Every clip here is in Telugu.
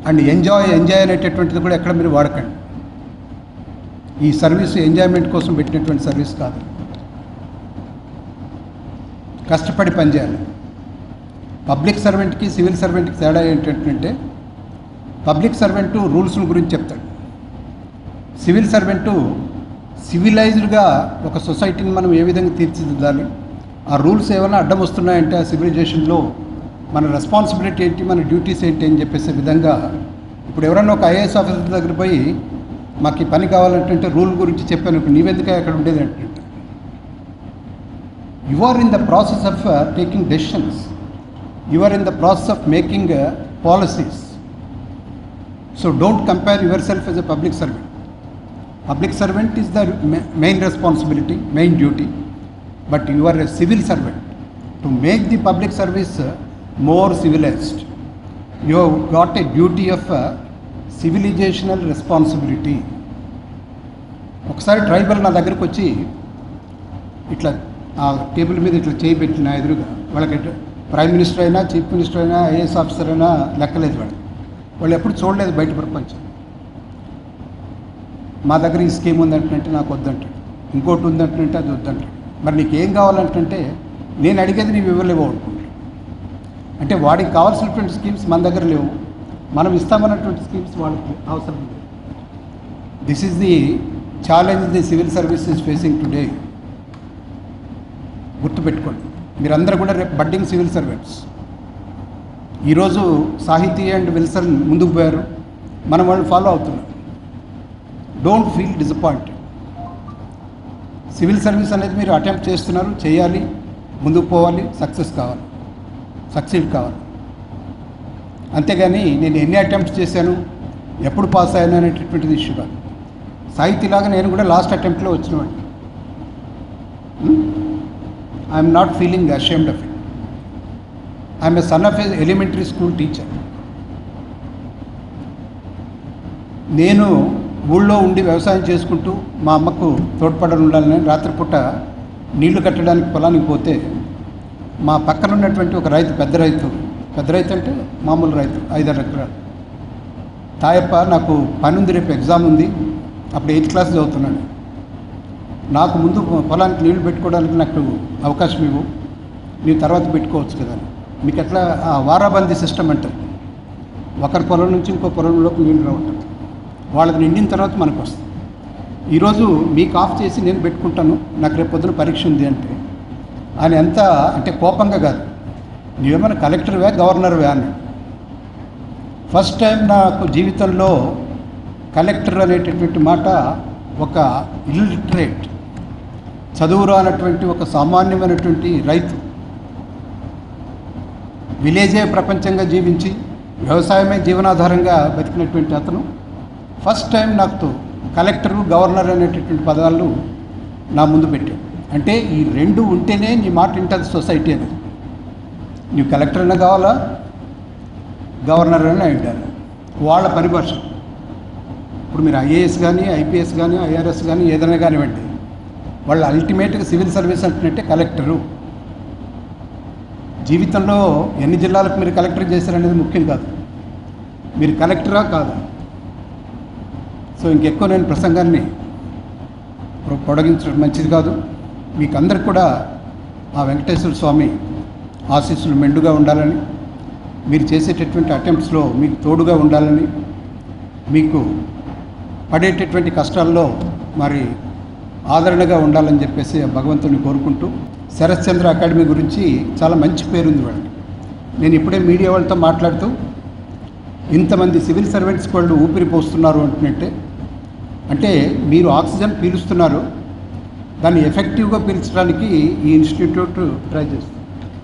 అండ్ ఎంజాయ్ ఎంజాయ్ అనేటటువంటిది కూడా ఎక్కడ మీరు వాడకండి ఈ సర్వీస్ ఎంజాయ్మెంట్ కోసం పెట్టినటువంటి సర్వీస్ కాదు కష్టపడి పనిచేయాలి పబ్లిక్ సర్వెంట్కి సివిల్ సర్వెంట్కి తేడా ఏంటంటే పబ్లిక్ సర్వెంటు రూల్స్ గురించి చెప్తాడు సివిల్ సర్వెంటు సివిలైజ్డ్గా ఒక సొసైటీని మనం ఏ విధంగా తీర్చిదిద్దాలి ఆ రూల్స్ ఏమైనా అడ్డం వస్తున్నాయంటే ఆ సివిలైజేషన్లో మన రెస్పాన్సిబిలిటీ ఏంటి మన డ్యూటీస్ ఏంటి అని చెప్పేసే విధంగా ఇప్పుడు ఎవరైనా ఒక ఐఏఎస్ ఆఫీసర్ దగ్గర పోయి మాకు ఈ పని కావాలంటే రూల్ గురించి చెప్పాను ఇప్పుడు నీవెందుకే అక్కడ ఉండేది అంటే you are in the process of taking decisions you are in the process of making policies so don't compare yourself as a public servant public servant is the main responsibility main duty but you are a civil servant to make the public service more civilised you have got a duty of civilisational responsibility ఒకసారి ట్రైబల్ నా దగ్గరకు వచ్చి ఇట్లా ఆ టేబుల్ మీద ఇట్లా చేయి పెట్టిన ఎదురుగా వాళ్ళకి ఎట్ట- ప్రైమ్ మినిస్టర్ అయినా చీఫ్ మినిస్టర్ అయినా ఐఏఎస్ ఆఫీసర్ అయినా లెక్కలేదు వాళ్ళు వాళ్ళు ఎప్పుడు చూడలేదు బయట ప్రపంచం మా దగ్గర ఈ స్కీమ్ ఉందంటే నాకు వద్దంటాడు ఇంకోటి ఉందంటే అది వద్దంటాడు మరి నీకు ఏం కావాలంటే నేను అడిగేది నీవు ఇవ్వలేవు అనుకుంటాడు అంటే వాడికి కావాల్సినటువంటి స్కీమ్స్ మన దగ్గర లేవు మనం ఇస్తామన్నటువంటి స్కీమ్స్ వాళ్ళకి అవసరం లేదు this is the challenge the civil service is facing today గుర్తుపెట్టుకోండి మీరందరూ కూడా రేపు బడ్డింగ్ సివిల్ సర్వెంట్స్ ఈరోజు సాహితీ అండ్ విల్సన్ ముందుకు పోయారు మనం వాళ్ళు ఫాలో అవుతున్నాం don't feel disappointed civil service అనేది మీరు అటెంప్ట్ చేస్తున్నారు చేయాలి ముందుకు పోవాలి సక్సెస్ కావాలి సక్సీడ్ కావాలి అంతేగాని నేను ఎన్ని అటెంప్ట్స్ చేశాను ఎప్పుడు పాస్ అయ్యాను అనేటటువంటిది ఇష్యూ కాదు సాహితీలాగా నేను కూడా లాస్ట్ అటెంప్ట్లో వచ్చినవాడిని I'm not feeling ashamed of it I'm a son of a elementary school teacher నేను ఊళ్ళో ఉండి వ్యవసాయం చేసుకుంటూ మా అమ్మకు తోడ్పడని ఉండాలని రాత్రిపూట నీళ్లు కట్టడానికి పొలానికి పోతే మా పక్కన ఉన్నటువంటి ఒక రైతు పెద్ద రైతు పెద్ద రైతు అంటే మామూలు రైతు ఐదారు ఎకరాలు తాయప్ప నాకు పని ఉంది రేపు ఎగ్జామ్ ఉంది అప్పుడు ఎయిత్ క్లాస్ చదువుతున్నాను నాకు ముందు పొలానికి నీళ్లు పెట్టుకోవడానికి నాకు అవకాశం ఇవ్వు ನೀವು తర్వాత పెట్టుకోవచ్చు కదా మీకు ఎట్లా ఆ వారాబందీ సిస్టమ్ అంటారు ఒకరి పొలం నుంచి ఇంకో పొలంలోకి నీళ్ళు రావటం వాళ్ళకి నిండిన తర్వాత మనకు వస్తుంది ఈరోజు మీకు ఆఫ్ చేసి నేను పెట్టుకుంటాను నాకు రేపు పొద్దున పరీక్ష ఉంది అంటే ఆయన ఎంత అంటే కోపంగా కాదు నువ్వేమైనా కలెక్టర్వే గవర్నర్వే అన్నాడు ఫస్ట్ టైం నాకు జీవితంలో కలెక్టర్ అనేటటువంటి మాట ఒక ఇల్లిటరేట్ చదువు రానటువంటి ఒక సామాన్యమైనటువంటి రైతు విలేజే ప్రపంచంగా జీవించి వ్యవసాయమే జీవనాధారంగా బతికినటువంటి అతను ఫస్ట్ టైం నాకు కలెక్టరు గవర్నర్ అనేటటువంటి పదాలు నా ముందు పెట్టాడు అంటే ఈ రెండు ఉంటేనే నీ మాట వింటుంది సొసైటీ అనేది నీవు కలెక్టర్ అయినా కావాలా గవర్నర్ అయినా అయ్యారు వాళ్ళ పరిభాష ఇప్పుడు మీరు ఐఏఎస్ కానీ ఐపీఎస్ కానీ ఐఆర్ఎస్ కానీ ఏదైనా కానివ్వండి వాళ్ళు అల్టిమేట్గా సివిల్ సర్వీస్ అంటున్నట్టే కలెక్టరు జీవితంలో ఎన్ని జిల్లాలకు మీరు కలెక్టర్ చేశారనేది ముఖ్యం కాదు మీరు కలెక్టరా కాదా సో ఇంకెక్కువ నేను ప్రసంగాన్ని పొ- పొడిగించడం మంచిది కాదు మీకు అందరికి కూడా ఆ వెంకటేశ్వర స్వామి ఆశీస్సులు మెండుగా ఉండాలని మీరు చేసేటటువంటి అటెంప్ట్స్లో మీకు తోడుగా ఉండాలని మీకు పడేటటువంటి కష్టాల్లో మరి ఆదరణగా ఉండాలని చెప్పేసి ఆ భగవంతుని కోరుకుంటూ శరశ్చంద్ర అకాడమీ గురించి చాలా మంచి పేరుంది వాళ్ళకి నేను ఇప్పుడే మీడియా వాళ్ళతో మాట్లాడుతూ ఇంతమంది సివిల్ సర్వెంట్స్ వాళ్ళు ఊపిరి పోస్తున్నారు అంటున్నట్టే అంటే మీరు ఆక్సిజన్ పీలుస్తున్నారు దాన్ని ఎఫెక్టివ్గా పీల్చడానికి ఈ ఇన్స్టిట్యూట్ ట్రై చేస్తుంది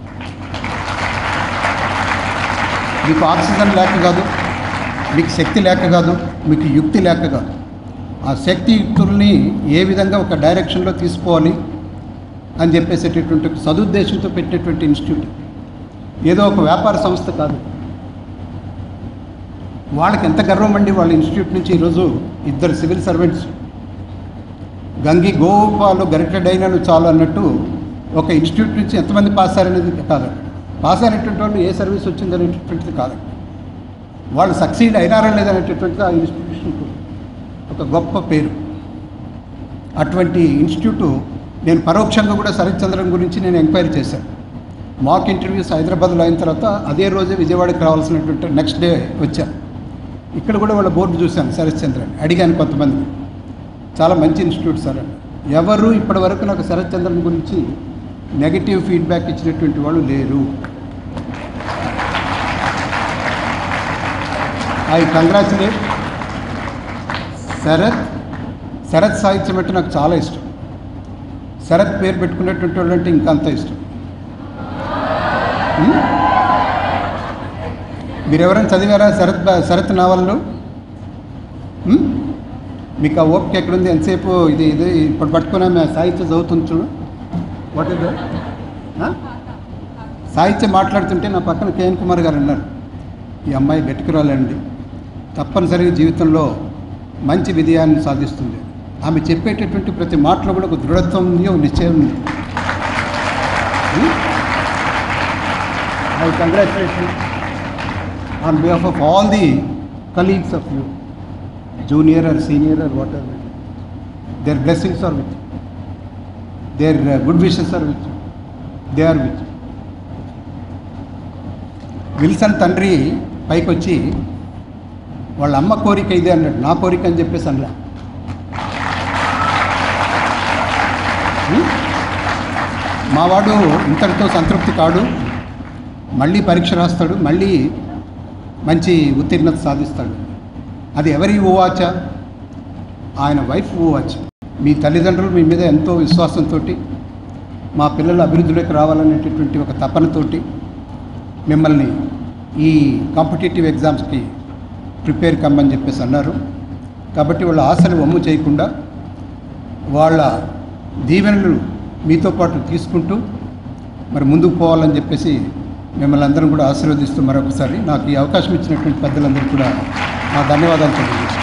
మీకు ఆక్సిజన్ లేక కాదు మీకు శక్తి లేక కాదు మీకు యుక్తి లేక కాదు ఆ శక్తి యుక్తుల్ని ఏ విధంగా ఒక డైరెక్షన్లో తీసుకోవాలి అని చెప్పేసేటటువంటి ఒక సదుద్దేశంతో పెట్టినటువంటి ఇన్స్టిట్యూట్ ఏదో ఒక వ్యాపార సంస్థ కాదు వాళ్ళకి ఎంత గర్వం అండి వాళ్ళ ఇన్స్టిట్యూట్ నుంచి ఈరోజు ఇద్దరు సివిల్ సర్వెంట్స్ గంగి గోపాలు గరిటెడ్ అయినను చాలు అన్నట్టు ఒక ఇన్స్టిట్యూట్ నుంచి ఎంతమంది పాస్ అయ్యారనేది కాదు పాస్ అయినటువంటి వాళ్ళు ఏ సర్వీస్ వచ్చిందనేటటువంటిది కాదు వాళ్ళు సక్సీడ్ అయినారా లేదనేటటువంటిది ఆ ఇన్స్టిట్యూషన్కు ఒక గొప్ప పేరు అటువంటి ఇన్స్టిట్యూట్ నేను పరోక్షంగా కూడా శరత్ చంద్రన్ గురించి నేను ఎంక్వైరీ చేశాను మాక్ ఇంటర్వ్యూస్ హైదరాబాద్లో అయిన తర్వాత అదే రోజే విజయవాడకి రావాల్సినటువంటి నెక్స్ట్ డే వచ్చాను ఇక్కడ కూడా వాళ్ళ బోర్డు చూశాను శరత్ చంద్రన్ అడిగాను కొంతమంది చాలా మంచి ఇన్స్టిట్యూట్ సార్ అని ఎవరు ఇప్పటి వరకు నాకు శరత్ చంద్రన్ గురించి నెగటివ్ ఫీడ్బ్యాక్ ఇచ్చినటువంటి వాళ్ళు లేరు ఐ కంగ్రాచులేట్ శరత్ శరత్ సాహిత్యం అంటే నాకు చాలా ఇష్టం శరత్ పేరు పెట్టుకునేటువంటి వాళ్ళు అంటే ఇంకా అంత ఇష్టం ఉం? మీరు ఎవరైనా చదివారా శరత్ బా- శరత్ నావల్లో ఉం? మీకు ఆ ఓపిక ఎక్కడుంది ఎంతసేపు ఇది ఇది ఇప్పుడు పట్టుకున్నా మేము సాహిత్యం చదువుతుంది చూడు వాట్ ఇస్ సాహిత్యం మాట్లాడుతుంటే నా పక్కన కేఎన్ కుమార్ గారు అన్నారు ఈ అమ్మాయి గట్టికురాలండి తప్పనిసరిగా జీవితంలో మంచి విజయాన్ని సాధిస్తుంది ఆమె చెప్పేటటువంటి ప్రతి మాటలో కూడా ఒక దృఢత్వం ఉంది ఒక నిశ్చయం ఉంది I congratulation on behalf of all the colleagues of you junior or senior or whatever their blessings are with their good wishes are with they are with Wilson తండ్రి పైకి వచ్చి వాళ్ళ అమ్మ కోరిక ఇదే అన్నాడు నా కోరిక అని చెప్పేసి అనలే ఉం? మావాడు ఇంతటితో సంతృప్తి కాడు మళ్ళీ పరీక్ష రాస్తాడు మళ్ళీ మంచి ఉత్తీర్ణత సాధిస్తాడు అది ఎవరి ఊవాచ ఆయన వైఫ్ ఊవాచ మీ తల్లిదండ్రులు మీ మీద ఎంతో విశ్వాసంతో మా పిల్లలు అభివృద్ధిలోకి రావాలనేటటువంటి ఒక తపనతోటి మిమ్మల్ని ఈ కాంపిటేటివ్ ఎగ్జామ్స్కి ప్రిపేర్ కమ్మని చెప్పేసి అన్నారు కాబట్టి వాళ్ళ ఆశలు వమ్ము చేయకుండా వాళ్ళ దీవెనలు మీతో పాటు తీసుకుంటూ మరి ముందుకు పోవాలని చెప్పేసి మిమ్మల్ని అందరం కూడా ఆశీర్వదిస్తూ మరొకసారి నాకు ఈ అవకాశం ఇచ్చినటువంటి పెద్దలందరూ కూడా నా ధన్యవాదాలు తెలియజేస్తాను